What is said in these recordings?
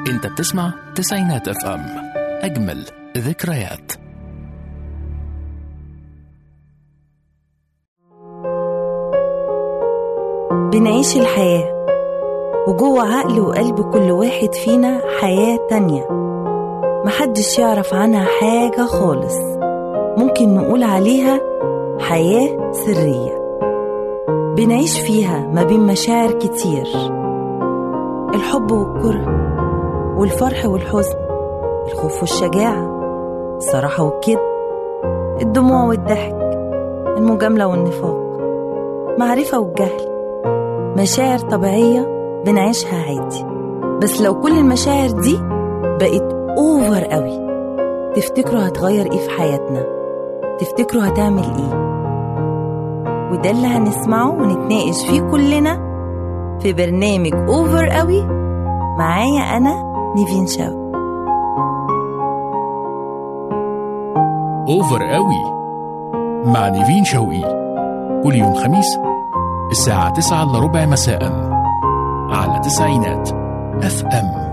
انت بتسمع تسعينات اف ام اجمل ذكريات بنعيش الحياة وجوه عقل وقلب كل واحد فينا حياة تانية محدش يعرف عنها حاجة خالص ممكن نقول عليها حياة سرية بنعيش فيها ما بين مشاعر كتير الحب والكره والفرح والحزن الخوف والشجاعة الصراحة والكذب الدموع والضحك المجاملة والنفاق معرفة والجهل مشاعر طبيعية بنعيشها عادي بس لو كل المشاعر دي بقت اوفر قوي تفتكروا هتغير ايه في حياتنا تفتكروا هتعمل ايه وده اللي هنسمعه ونتناقش فيه كلنا في برنامج اوفر قوي معايا انا نيفين شاو اوفر قوي مع نيفين شوقي كل يوم خميس الساعة 9 الا ربع مساء على تسعينات اف ام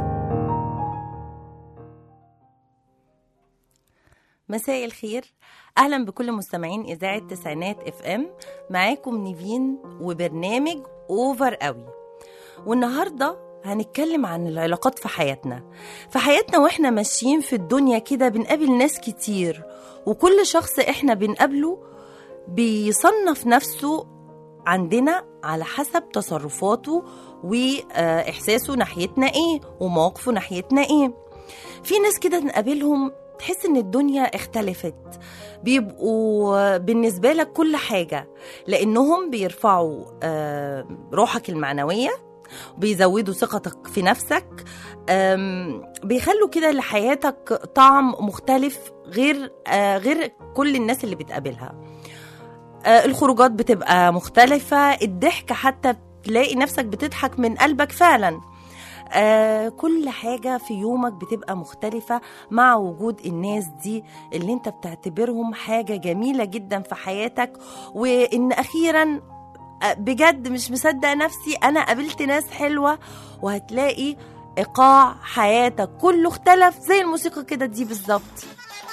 مساء الخير اهلا بكل مستمعين اذاعه تسعينات اف ام معاكم نيفين وبرنامج اوفر قوي والنهارده هنتكلم عن العلاقات في حياتنا في حياتنا واحنا ماشيين في الدنيا كده بنقابل ناس كتير وكل شخص احنا بنقابله بيصنف نفسه عندنا على حسب تصرفاته واحساسه ناحيتنا ايه ومواقفه ناحيتنا ايه في ناس كده نقابلهم تحس ان الدنيا اختلفت بيبقوا بالنسبه لك كل حاجه لانهم بيرفعوا آه، روحك المعنويه بيزودوا ثقتك في نفسك آم، بيخلوا كده لحياتك طعم مختلف غير آه، غير كل الناس اللي بتقابلها آه، الخروجات بتبقى مختلفة الضحك حتى تلاقي نفسك بتضحك من قلبك فعلا آه كل حاجة في يومك بتبقى مختلفة مع وجود الناس دي اللي انت بتعتبرهم حاجة جميلة جدا في حياتك وان اخيرا آه، بجد مش مصدق نفسي انا قابلت ناس حلوة وهتلاقي ايقاع حياتك كله اختلف زي الموسيقى كده دي بالظبط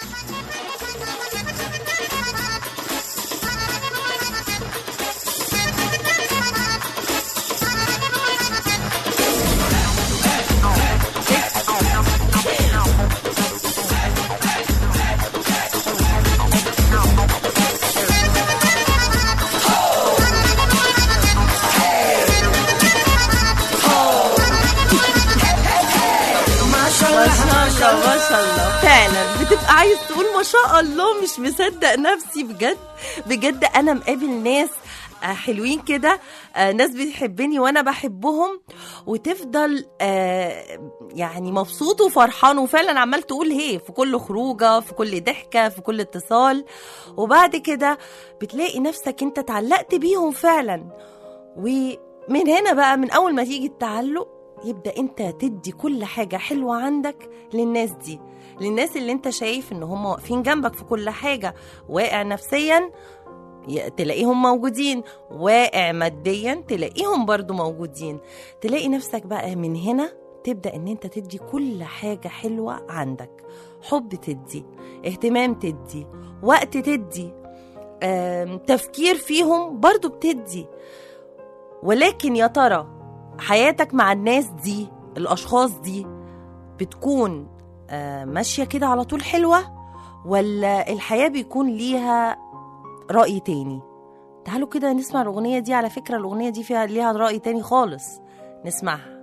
ما شاء الله ما شاء الله فعلا بتبقى عايز تقول ما شاء الله مش مصدق نفسي بجد بجد انا مقابل ناس آه، حلوين كده آه، ناس بتحبني وانا بحبهم وتفضل آه، يعني مبسوط وفرحان وفعلا عمال تقول هي في كل خروجه في كل ضحكه في كل اتصال وبعد كده بتلاقي نفسك انت اتعلقت بيهم فعلا ومن هنا بقى من اول ما تيجي التعلق يبدا انت تدي كل حاجه حلوه عندك للناس دي للناس اللي انت شايف ان هم واقفين جنبك في كل حاجه واقع نفسيا ي- تلاقيهم موجودين واقع ماديا تلاقيهم برضو موجودين تلاقي نفسك بقى من هنا تبدا ان انت تدي كل حاجه حلوه عندك حب تدي اهتمام تدي وقت تدي آم، تفكير فيهم برضو بتدي ولكن يا ترى حياتك مع الناس دي الأشخاص دي بتكون آه، ماشية كده على طول حلوة ولا الحياة بيكون ليها رأي تاني تعالوا كده نسمع الأغنية دي على فكرة الأغنية دي فيها ليها رأي تاني خالص نسمعها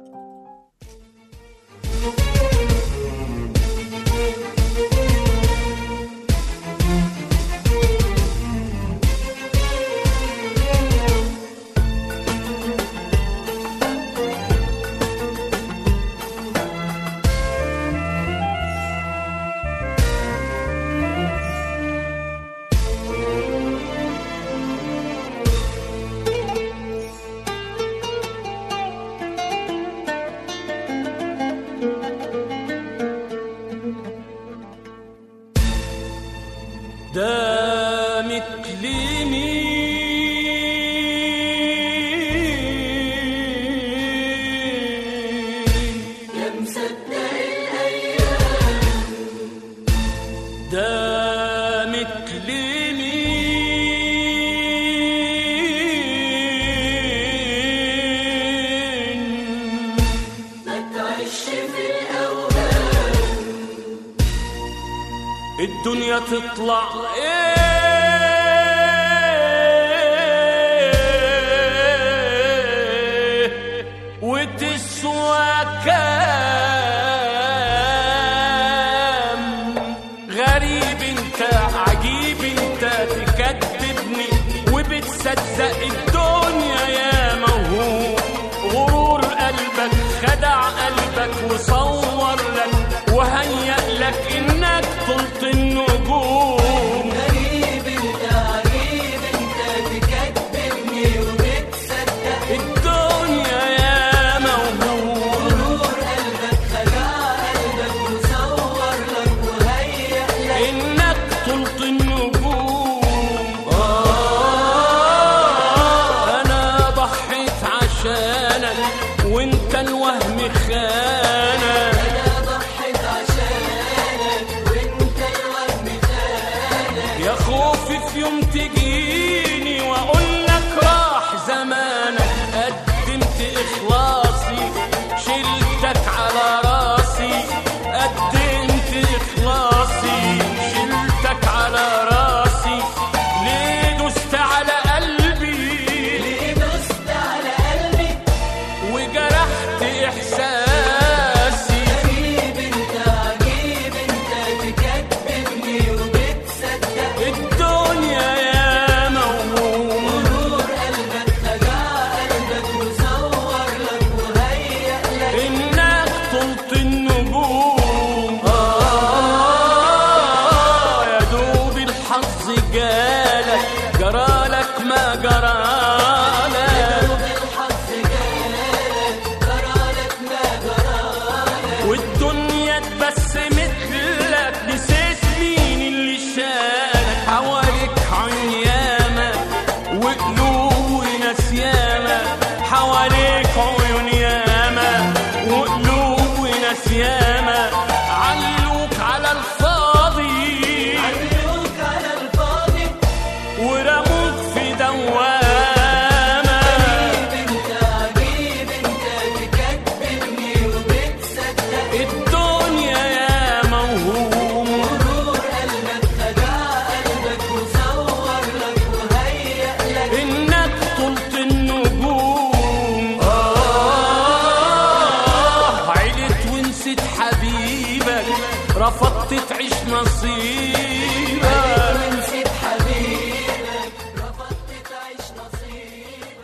الدنيا تطلع ايه وتسوى كام غريب انت عجيب انت تكذبني وبتصدق الدنيا يا موهوب غرور قلبك خدع قلبك وصور لك وهيأ لك انك طلت النجوم غريب انت عجيب انت تكذبني وبتصدق الدنيا يا موهوب غرور قلبك خدع قلبك وصور لك وهيأ لك انك طلت النجوم آه انا ضحيت عشانك وانت الوهم خانك انا ضحيت عشانك وانت الوهم خانك يا خوفي في يوم تجيني واقول لك راح زمانك قدمت اخلاصي شلتك على راسي قدمت اخلاصي شلتك على راسي ليه دست على قلبي ليه دست على قلبي وجرحت احساسي غريب انت عجيب انت تكذبني وبتصدق الدنيا يا موهوم غرور قلبك خدع قلبك وصور لك وهيأ لك انك طلت النجوم آه يا دوب الحظ جالك جرالك ما جرالك الحظ جالك جرالك ما جرالك والدنيا اتبسمت لك نسيت مين اللي شالك حواليك عيامة وقلوب وناس ياما حواليك عيون ياما وقلوب وناس ياما علوك على الفاضي علوك على الفاضي ورموك في دوامة غريب انت عجيب انت تكذبني وبتصدق الدنيا يا موهوم غرور قلبك خدع قلبك وصور لك وهيأ لك انك طلت النجوم آه عيلت ونسيت حبيبك رفضت تعيش نصيبك ونسيت حبيبك رفضت تعيش نصيبك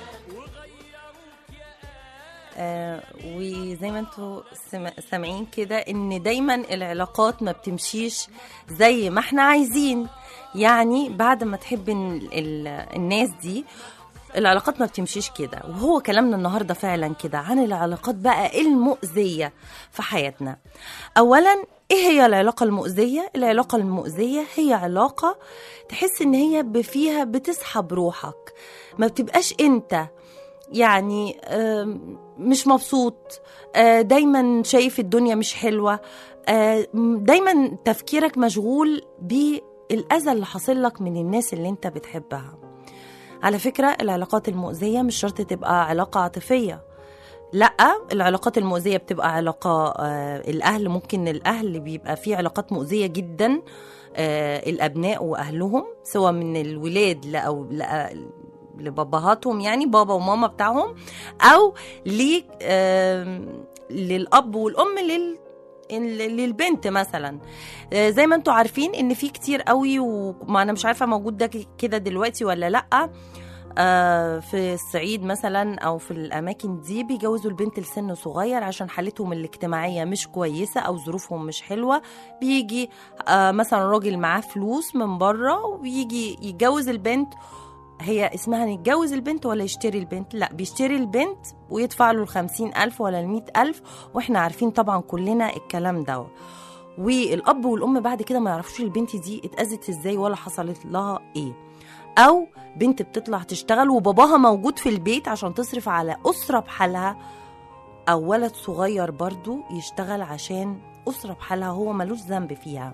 آه وزي ما انتوا سم- سامعين كده ان دايما العلاقات ما بتمشيش زي ما احنا عايزين يعني بعد ما تحب ال- ال- الناس دي العلاقات ما بتمشيش كده وهو كلامنا النهارده فعلا كده عن العلاقات بقى المؤذيه في حياتنا اولا ايه هي العلاقه المؤذيه العلاقه المؤذيه هي علاقه تحس ان هي ب- فيها بتسحب روحك ما بتبقاش انت يعني آم، مش مبسوط آه، دايما شايف الدنيا مش حلوة آه، م- دايما تفكيرك مشغول بالأذى اللي حاصل لك من الناس اللي انت بتحبها على فكرة العلاقات المؤذية مش شرط تبقى علاقة عاطفية لا العلاقات المؤذية بتبقى علاقة آه الأهل ممكن الأهل بيبقى في علاقات مؤذية جدا آه الأبناء وأهلهم سواء من الولاد ل- أو ل- لباباهاتهم يعني بابا وماما بتاعهم أو ل آم، للأب والأم لل ال- للبنت مثلا آه، زي ما انتوا عارفين ان في كتير قوي وما انا مش عارفه موجود ده كده دلوقتي ولا لا آه، في الصعيد مثلا او في الاماكن دي بيجوزوا البنت لسن صغير عشان حالتهم الاجتماعيه مش كويسه او ظروفهم مش حلوه بيجي آه، مثلا راجل معاه فلوس من بره ويجي يتجوز البنت هي اسمها يتجوز البنت ولا يشتري البنت لا بيشتري البنت ويدفع له الخمسين ألف ولا المئة ألف وإحنا عارفين طبعا كلنا الكلام ده والأب والأم بعد كده ما يعرفوش البنت دي اتأذت ازاي ولا حصلت لها ايه أو بنت بتطلع تشتغل وباباها موجود في البيت عشان تصرف على أسرة بحالها أو ولد صغير برضو يشتغل عشان أسرة بحالها هو ملوش ذنب فيها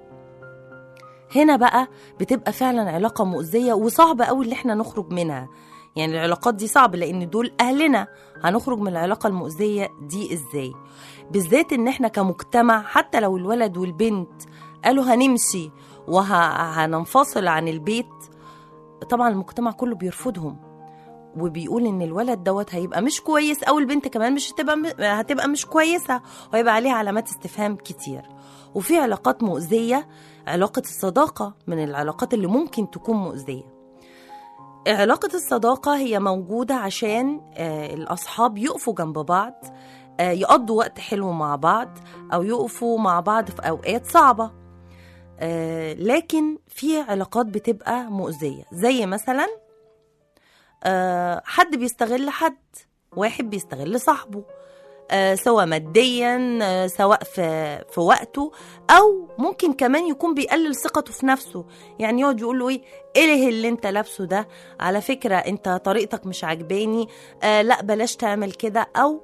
هنا بقى بتبقى فعلا علاقة مؤذية وصعب قوي اللي احنا نخرج منها يعني العلاقات دي صعب لان دول اهلنا هنخرج من العلاقة المؤذية دي ازاي بالذات ان احنا كمجتمع حتى لو الولد والبنت قالوا هنمشي وهننفصل عن البيت طبعا المجتمع كله بيرفضهم وبيقول ان الولد دوت هيبقى مش كويس او البنت كمان مش هتبقى هتبقى مش كويسه وهيبقى عليها علامات استفهام كتير وفي علاقات مؤذيه علاقه الصداقه من العلاقات اللي ممكن تكون مؤذيه علاقة الصداقة هي موجودة عشان آه، الأصحاب يقفوا جنب بعض آه، يقضوا وقت حلو مع بعض أو يقفوا مع بعض في أوقات صعبة آه، لكن في علاقات بتبقى مؤذية زي مثلا آه، حد بيستغل حد واحد بيستغل صاحبه آه، سواء ماديا آه، سواء في في وقته او ممكن كمان يكون بيقلل ثقته في نفسه يعني يقعد يقول له ايه ايه اللي انت لابسه ده على فكره انت طريقتك مش عجباني آه لا بلاش تعمل كده او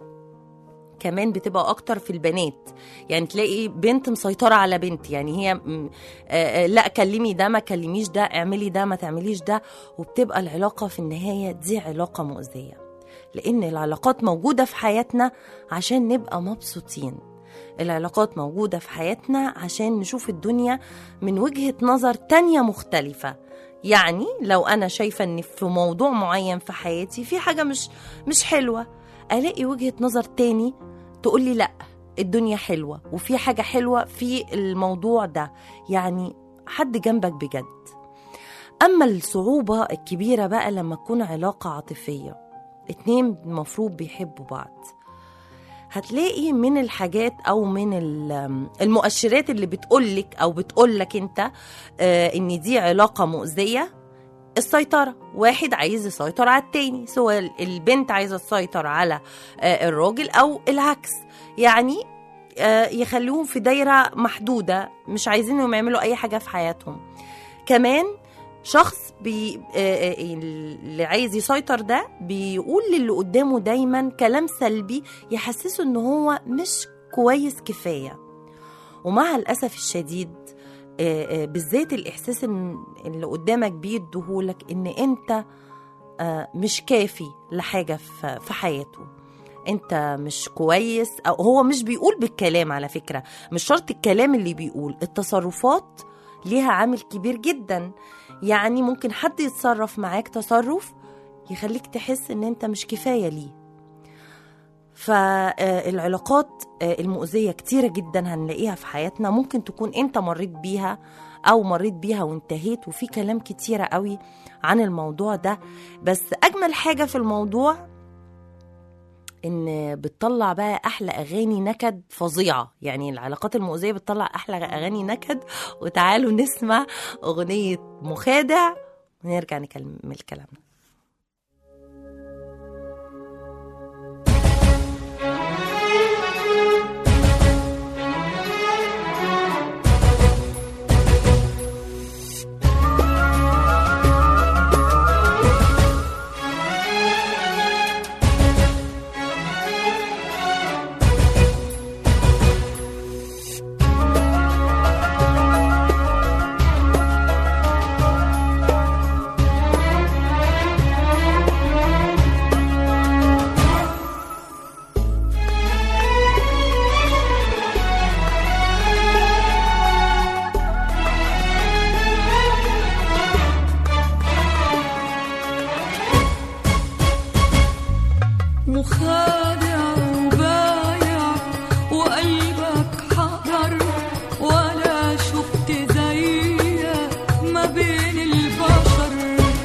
كمان بتبقى اكتر في البنات يعني تلاقي بنت مسيطره على بنت يعني هي م- آه، آه، لا كلمي ده ما كلميش ده اعملي ده ما تعمليش ده وبتبقى العلاقه في النهايه دي علاقه مؤذيه لان العلاقات موجوده في حياتنا عشان نبقى مبسوطين العلاقات موجوده في حياتنا عشان نشوف الدنيا من وجهه نظر تانية مختلفه يعني لو انا شايفه ان في موضوع معين في حياتي في حاجه مش مش حلوه الاقي وجهه نظر تاني تقول لي لا الدنيا حلوه وفي حاجه حلوه في الموضوع ده يعني حد جنبك بجد اما الصعوبه الكبيره بقى لما تكون علاقه عاطفيه اتنين المفروض بيحبوا بعض هتلاقي من الحاجات او من ال- المؤشرات اللي بتقولك او بتقولك انت آه، ان دي علاقه مؤذيه السيطرة واحد عايز يسيطر على التاني سواء البنت عايزة تسيطر على آه، الراجل أو العكس يعني آه، يخليهم في دايرة محدودة مش عايزينهم يعملوا أي حاجة في حياتهم كمان شخص بي آه، آه، اللي عايز يسيطر ده بيقول للي قدامه دايما كلام سلبي يحسسه ان هو مش كويس كفايه ومع الاسف الشديد آه، آه، بالذات الاحساس إن اللي قدامك بيديهولك ان انت آه، مش كافي لحاجه في في حياته انت مش كويس او هو مش بيقول بالكلام على فكره مش شرط الكلام اللي بيقول التصرفات ليها عامل كبير جدا يعني ممكن حد يتصرف معاك تصرف يخليك تحس ان انت مش كفايه ليه فالعلاقات المؤذية كتيرة جدا هنلاقيها في حياتنا ممكن تكون انت مريت بيها او مريت بيها وانتهيت وفي كلام كتيرة قوي عن الموضوع ده بس اجمل حاجة في الموضوع ان بتطلع بقى احلى اغاني نكد فظيعه يعني العلاقات المؤذيه بتطلع احلى اغاني نكد وتعالوا نسمع اغنيه مخادع ونرجع نكمل كلامنا مخادع وبايع وقلبك حضر ولا شفت زيك ما بين البشر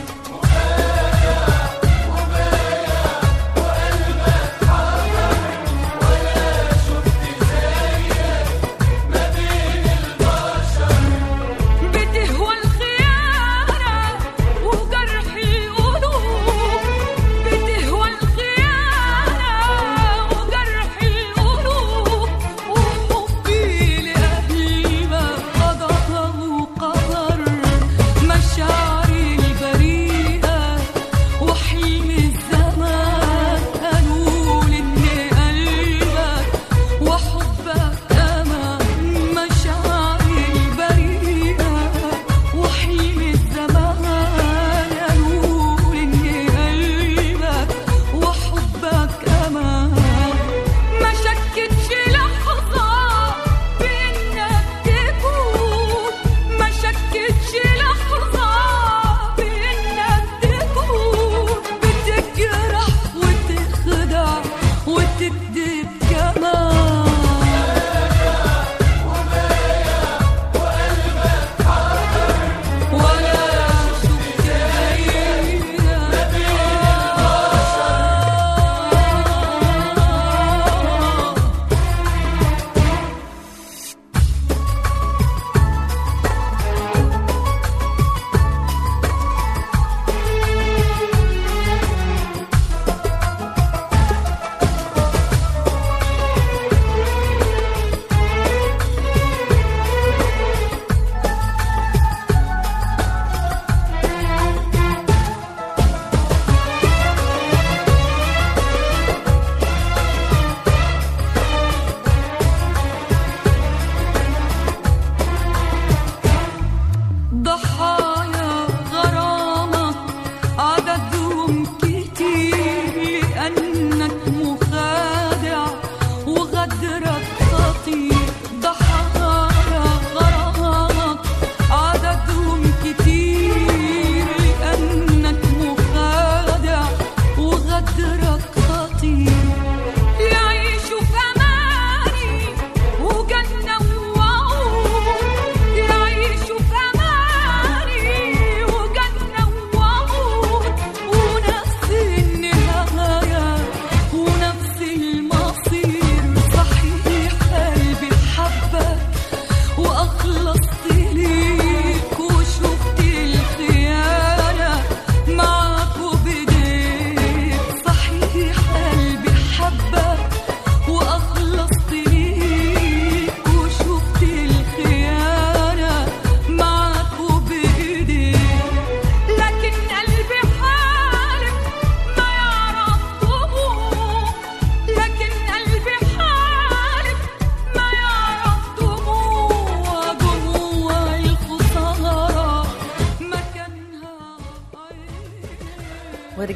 بتهوى الخيانة وجرح القلوب بتهوى الخيانة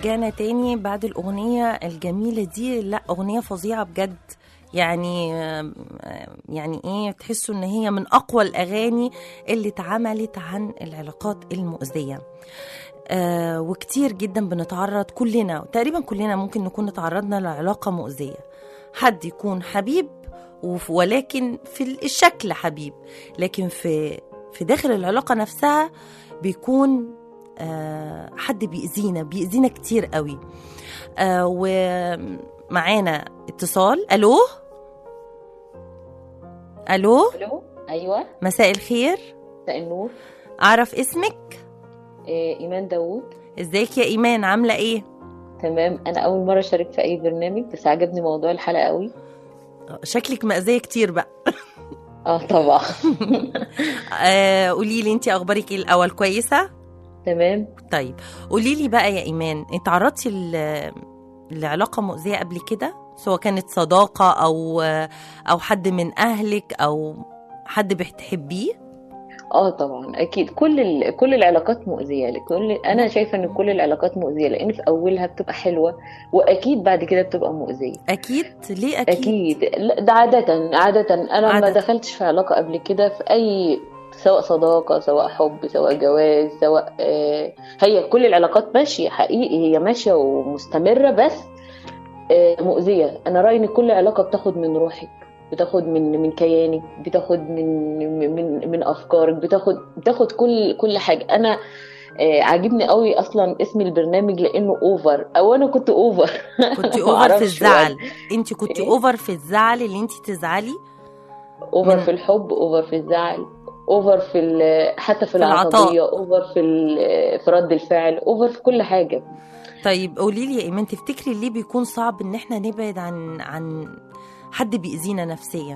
ورجعنا تاني بعد الأغنية الجميلة دي لا أغنية فظيعة بجد يعني يعني ايه تحسوا ان هي من اقوى الاغاني اللي اتعملت عن العلاقات المؤذيه آه وكتير جدا بنتعرض كلنا تقريبا كلنا ممكن نكون تعرضنا لعلاقه مؤذيه حد يكون حبيب وف- ولكن في الشكل حبيب لكن في في داخل العلاقه نفسها بيكون آه حد بيأذينا بيأذينا كتير قوي آه ومعانا اتصال الو الو الو ايوه مساء الخير مساء النور اعرف اسمك إيه ايمان داوود ازيك يا ايمان عامله ايه تمام انا اول مره اشارك في اي برنامج بس عجبني موضوع الحلقه قوي شكلك مأذية كتير بقى اه طبعا آه قولي لي انت اخبارك ايه الاول كويسه تمام طيب قولي لي بقى يا ايمان انت تعرضتي ل- لعلاقه مؤذيه قبل كده سواء كانت صداقه او او حد من اهلك او حد بتحبيه اه طبعا اكيد كل ال... كل العلاقات مؤذيه لكل انا شايفه ان كل العلاقات مؤذيه لان في اولها بتبقى حلوه واكيد بعد كده بتبقى مؤذيه اكيد ليه اكيد, اكيد لا، ده عاده عاده انا عادة. ما دخلتش في علاقه قبل كده في اي سواء صداقه سواء حب سواء جواز سواء آه هي كل العلاقات ماشيه حقيقي هي ماشيه ومستمره بس آه مؤذيه انا رايي ان كل علاقه بتاخد من روحك بتاخد من من كيانك بتاخد من من من افكارك بتاخد بتاخد كل كل حاجه انا آه عاجبني قوي اصلا اسم البرنامج لانه اوفر او انا كنت اوفر كنت ما اوفر في أعرفش الزعل انت كنت إيه؟ اوفر في الزعل اللي انت تزعلي اوفر من- في الحب اوفر في الزعل اوفر في ال- حتى في في العطاء. العصبيه اوفر في ال- في رد الفعل اوفر في كل حاجه طيب قولي لي يا ايمان تفتكري ليه بيكون صعب ان احنا نبعد عن عن حد بيأذينا نفسيا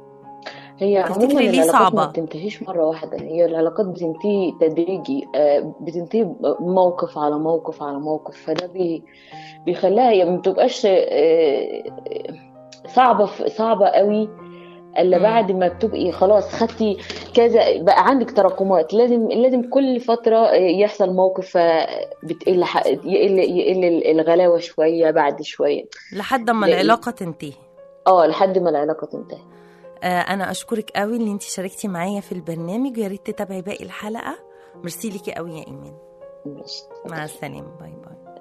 هي تفتكري عموما ليه العلاقات صعبة؟ ما بتنتهيش مره واحده هي العلاقات بتنتهي تدريجي آه، بتنتهي موقف على موقف على موقف فده بي بيخليها هي ما بتبقاش آه، صعبه في- صعبه قوي الا مم. بعد ما بتبقي خلاص خدتي كذا بقى عندك تراكمات لازم لازم كل فتره يحصل موقف بتقل ح- يقل يقل الغلاوه شويه بعد شويه لحد ما لأن- العلاقه تنتهي اه لحد ما العلاقه تنتهي آه انا اشكرك قوي ان انت شاركتي معايا في البرنامج ويا ريت تتابعي باقي الحلقه ميرسي ليكي قوي يا ايمان ماشي مع السلامه باي باي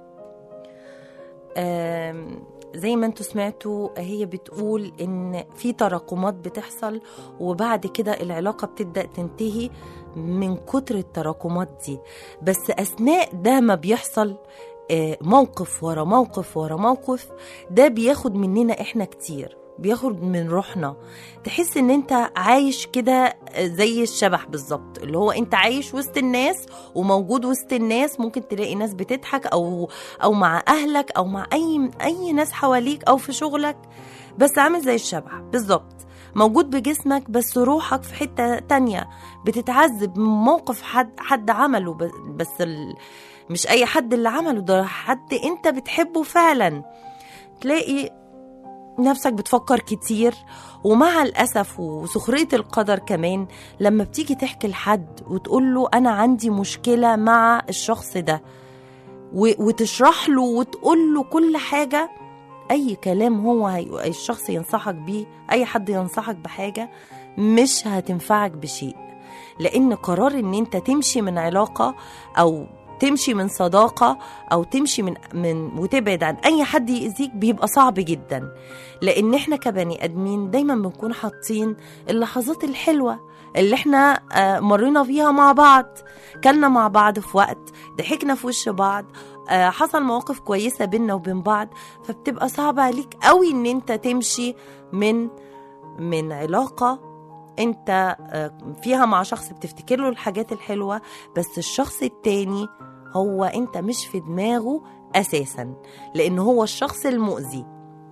آم، زي ما انتوا سمعتوا هي بتقول ان في تراكمات بتحصل وبعد كده العلاقه بتبدا تنتهي من كتر التراكمات دي بس اثناء ده ما بيحصل آه، موقف ورا موقف ورا موقف ده بياخد مننا احنا كتير بياخد من روحنا تحس ان انت عايش كده زي الشبح بالظبط اللي هو انت عايش وسط الناس وموجود وسط الناس ممكن تلاقي ناس بتضحك او او مع اهلك او مع اي اي ناس حواليك او في شغلك بس عامل زي الشبح بالظبط موجود بجسمك بس روحك في حتة تانية بتتعذب من موقف حد حد عمله ب- بس ال... مش اي حد اللي عمله ده حد انت بتحبه فعلا تلاقي نفسك بتفكر كتير ومع الأسف وسخرية القدر كمان لما بتيجي تحكي لحد وتقول له أنا عندي مشكلة مع الشخص ده و- وتشرح له وتقول له كل حاجة أي كلام هو هي... الشخص ينصحك بيه أي حد ينصحك بحاجة مش هتنفعك بشيء لأن قرار إن أنت تمشي من علاقة أو تمشي من صداقة أو تمشي من, من وتبعد عن أي حد يأذيك بيبقى صعب جدا لأن إحنا كبني آدمين دايما بنكون حاطين اللحظات الحلوة اللي إحنا آه، مرينا فيها مع بعض كلنا مع بعض في وقت ضحكنا في وش بعض آه، حصل مواقف كويسة بينا وبين بعض فبتبقى صعبة عليك قوي إن أنت تمشي من من علاقة انت آه، فيها مع شخص بتفتكر له الحاجات الحلوة بس الشخص التاني هو انت مش في دماغه اساسا لان هو الشخص المؤذي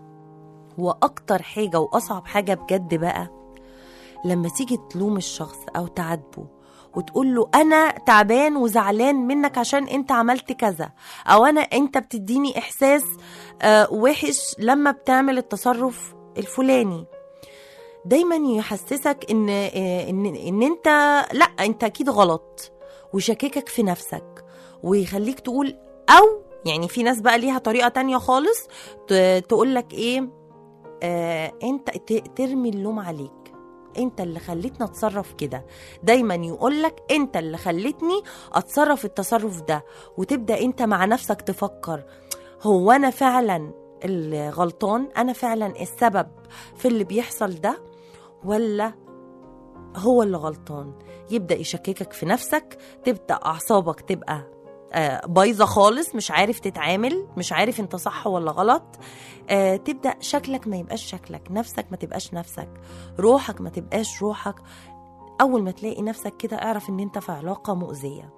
واكتر حاجة واصعب حاجة بجد بقى لما تيجي تلوم الشخص او تعاتبه وتقول له انا تعبان وزعلان منك عشان انت عملت كذا او انا انت بتديني احساس آه، وحش لما بتعمل التصرف الفلاني دايما يحسسك ان ان ان انت لا انت اكيد غلط ويشككك في نفسك ويخليك تقول او يعني في ناس بقى ليها طريقه تانية خالص تقول لك ايه آه انت ت- ترمي اللوم عليك انت اللي خليتني اتصرف كده دايما يقولك انت اللي خليتني اتصرف التصرف ده وتبدا انت مع نفسك تفكر هو انا فعلا الغلطان انا فعلا السبب في اللي بيحصل ده ولا هو اللي غلطان يبدا يشككك في نفسك تبدا اعصابك تبقى آه، بايظه خالص مش عارف تتعامل مش عارف انت صح ولا غلط آه، تبدا شكلك ما يبقاش شكلك نفسك ما تبقاش نفسك روحك ما تبقاش روحك اول ما تلاقي نفسك كده اعرف ان انت في علاقه مؤذيه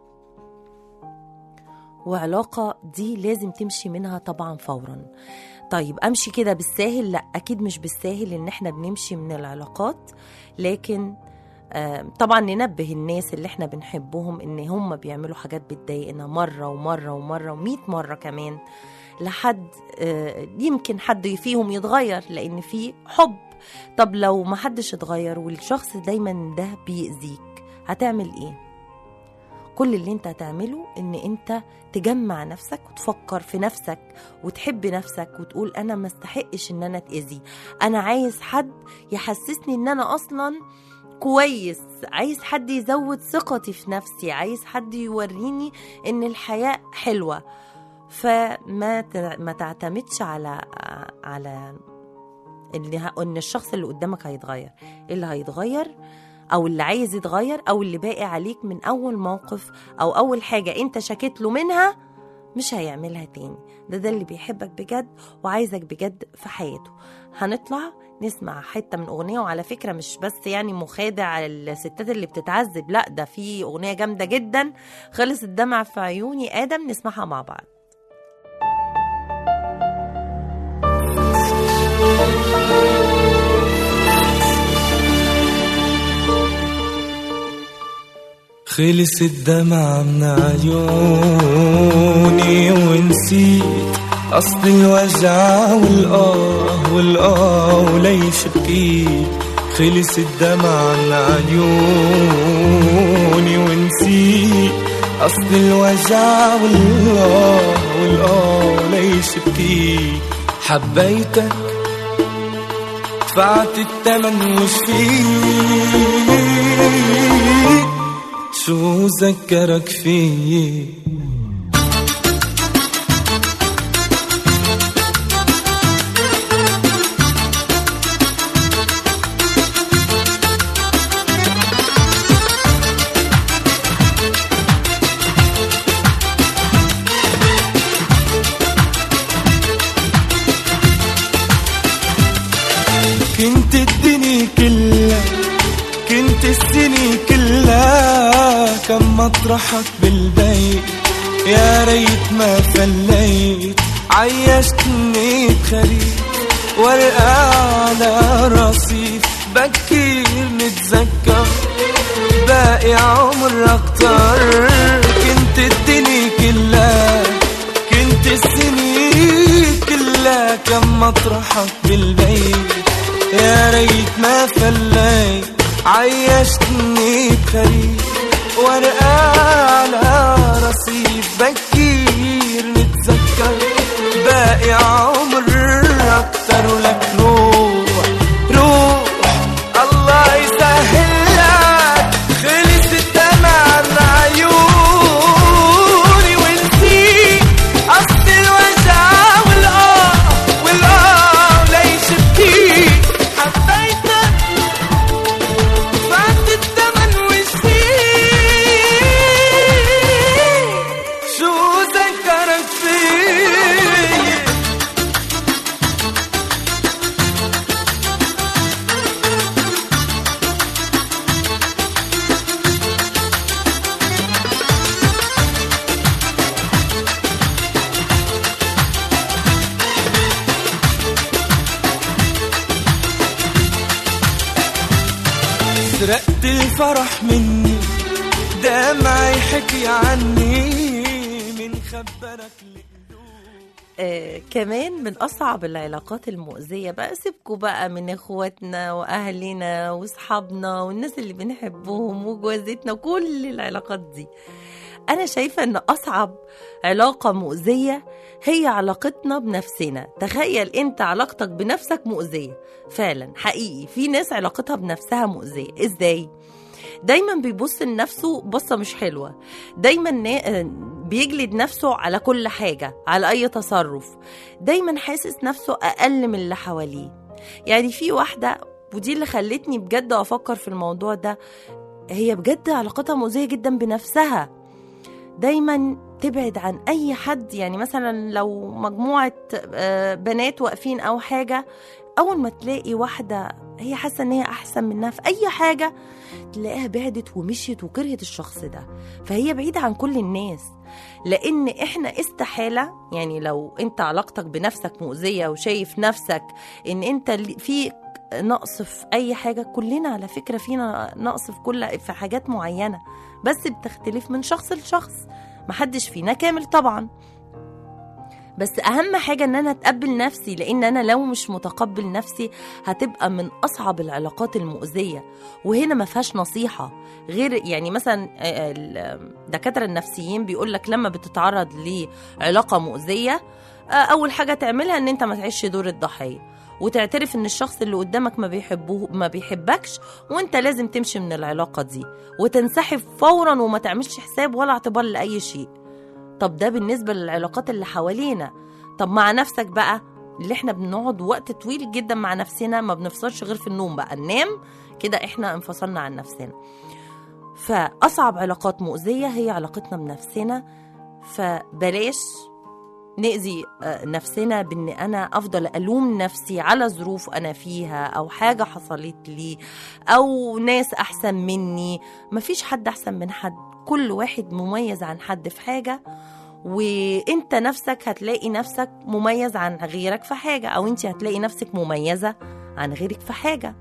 وعلاقه دي لازم تمشي منها طبعا فورا طيب امشي كده بالساهل لا اكيد مش بالساهل ان احنا بنمشي من العلاقات لكن آه، طبعا ننبه الناس اللي احنا بنحبهم ان هم بيعملوا حاجات بتضايقنا مره ومره ومره ومئة مره كمان لحد آه، يمكن حد فيهم يتغير لان في حب طب لو ما حدش اتغير والشخص دايما ده بيأذيك هتعمل ايه كل اللي انت هتعمله ان انت تجمع نفسك وتفكر في نفسك وتحب نفسك وتقول انا ما استحقش ان انا اتاذي انا عايز حد يحسسني ان انا اصلا كويس عايز حد يزود ثقتي في نفسي عايز حد يوريني ان الحياة حلوة فما ت- ما تعتمدش على على ان ه- ان الشخص اللي قدامك هيتغير اللي هيتغير او اللي عايز يتغير او اللي باقي عليك من اول موقف او اول حاجة انت شكيت له منها مش هيعملها تاني ده ده اللي بيحبك بجد وعايزك بجد في حياته هنطلع نسمع حتة من أغنية وعلى فكرة مش بس يعني مخادع الستات اللي بتتعذب لا ده في أغنية جامدة جدا خلص الدمع في عيوني آدم نسمعها مع بعض خلص الدمع من عيوني ونسيت أصل الوجع والآه والآه وليش بكيت خلص الدمع من عيوني ونسيت أصل الوجع والآه والآه وليش بكيت حبيتك دفعت التمن وش فيك شو ذكرك فيه كنت الدنيا كلها كنت السنة كلها كم مطرحك بالبيت يا ريت ما فليت عيشتني بخريف ورقة على رصيف بكير نتذكر باقي عمر اكتر كنت الدنيا كلها كنت السنين كلها كم مطرحك بالبيت يا ريت ما فليت عيشتني بخريف ورقة على رصيف بكير نتذكر باقي عمر اكتر ولك روح روح الله يسهل لك خلص الدمع من عيوني ونسيت اصل الوجع والاه والاه ليش بكيت حبيتك دفعت الثمن وشفيت شو ذكرك فيه سرقت الفرح مني دمعي حكي عني من خبرك لقلوب آه كمان من أصعب العلاقات المؤذية بقى سيبكوا بقى من إخواتنا وأهلنا وأصحابنا والناس اللي بنحبهم وجوازتنا وكل العلاقات دي أنا شايفة إن أصعب علاقة مؤذية هي علاقتنا بنفسنا تخيل أنت علاقتك بنفسك مؤذية فعلا حقيقي في ناس علاقتها بنفسها مؤذية إزاي؟ دايما بيبص لنفسه بصة مش حلوة دايما نا- بيجلد نفسه على كل حاجة على أي تصرف دايما حاسس نفسه أقل من اللي حواليه يعني في واحدة ودي اللي خلتني بجد أفكر في الموضوع ده هي بجد علاقتها مؤذية جدا بنفسها دايما تبعد عن أي حد يعني مثلا لو مجموعة آه، بنات واقفين أو حاجة أول ما تلاقي واحدة هي حاسة إن هي أحسن منها في أي حاجة تلاقيها بعدت ومشيت وكرهت الشخص ده فهي بعيدة عن كل الناس لأن إحنا استحالة يعني لو أنت علاقتك بنفسك مؤذية وشايف نفسك إن أنت اللي- في نقص في أي حاجة كلنا على فكرة فينا نقص في كل في حاجات معينة بس بتختلف من شخص لشخص محدش فينا كامل طبعا بس اهم حاجه ان انا اتقبل نفسي لان انا لو مش متقبل نفسي هتبقى من اصعب العلاقات المؤذيه وهنا ما فيهاش نصيحه غير يعني مثلا آه، الدكاتره النفسيين بيقول لك لما بتتعرض لعلاقه مؤذيه آه، اول حاجه تعملها ان انت ما تعيش دور الضحيه وتعترف ان الشخص اللي قدامك ما بيحبه ما بيحبكش وانت لازم تمشي من العلاقه دي وتنسحب فورا وما تعملش حساب ولا اعتبار لاي شيء طب ده بالنسبة للعلاقات اللي حوالينا طب مع نفسك بقى اللي احنا بنقعد وقت طويل جدا مع نفسنا ما بنفصلش غير في النوم بقى ننام كده احنا انفصلنا عن نفسنا فأصعب علاقات مؤذية هي علاقتنا بنفسنا فبلاش نأذي آه، نفسنا بإن أنا أفضل ألوم نفسي على ظروف أنا فيها أو حاجة حصلت لي أو ناس أحسن مني مفيش حد أحسن من حد كل واحد مميز عن حد في حاجة وانت نفسك هتلاقي نفسك مميز عن غيرك في حاجة او انت هتلاقي نفسك مميزة عن غيرك في حاجة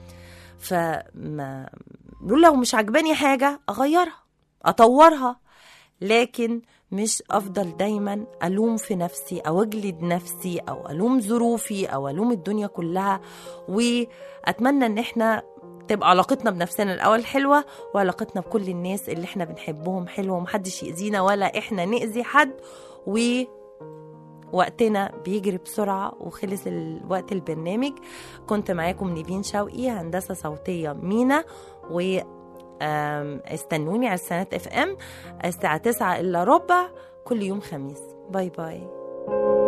فما لو مش عجباني حاجة اغيرها اطورها لكن مش افضل دايما الوم في نفسي او اجلد نفسي او الوم ظروفي او الوم الدنيا كلها واتمنى ان احنا تبقى علاقتنا بنفسنا الاول حلوه وعلاقتنا بكل الناس اللي احنا بنحبهم حلوه ومحدش يأذينا ولا احنا نأذي حد و وقتنا بيجري بسرعة وخلص الوقت البرنامج كنت معاكم نيفين شوقي هندسة صوتية مينا و آم، استنوني على السنة اف ام الساعة 9 إلا ربع كل يوم خميس باي باي